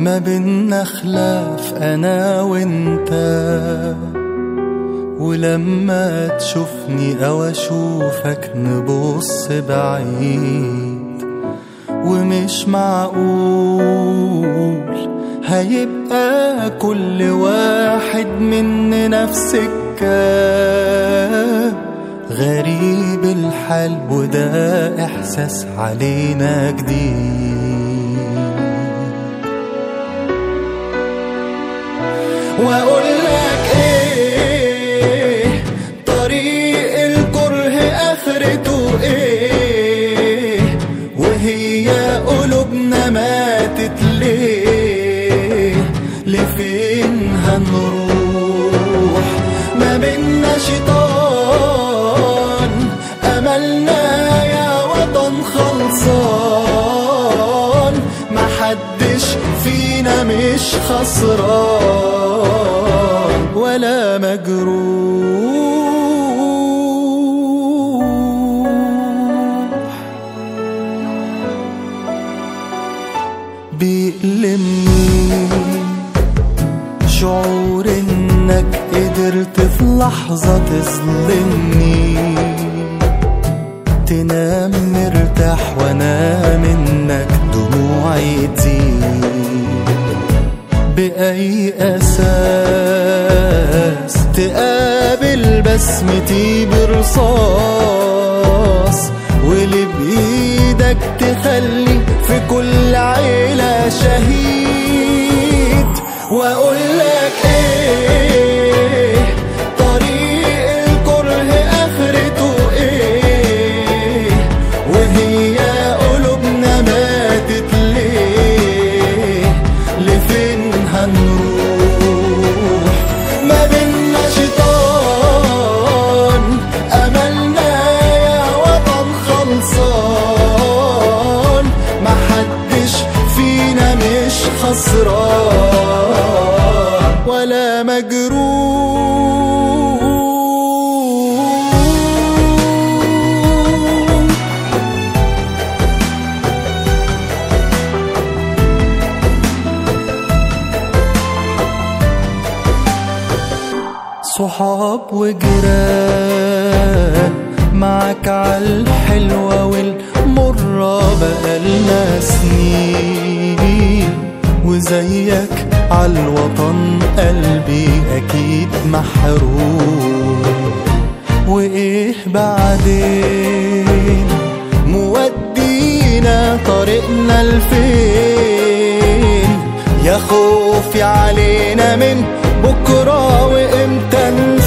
ما بينا خلاف انا وانت ولما تشوفني او اشوفك نبص بعيد ومش معقول هيبقى كل واحد مننا في سكة غريب الحال وده احساس علينا جديد واقول لك ايه طريق الكره اخرته ايه وهي قلوبنا ماتت ليه لفين هنروح ما بينا شيطان املنا يا وطن خلصان محدش فينا مش خسران ولا مجروح بيألمني شعور انك قدرت في لحظة تظلمني تنام مرتاح وانا منك دموعي تزيد بأي أساس تقابل بسمتي برصاص واللي بإيدك تخلي في كل عيلة شهيد وأقول لك إيه طريق الكره آخرته إيه وهي قلوبنا ماتت ليه لفين هنروح ما بينا شيطان أملنا يا وطن خلصان محدش فينا مش خسران ولا مجروح صحاب وجيران معاك عالحلوة والمرة بقالنا سنين وزيك عالوطن قلبي أكيد محروم وإيه بعدين مودينا طريقنا لفين يا خوفي علينا من بكرة وإمتى نسيب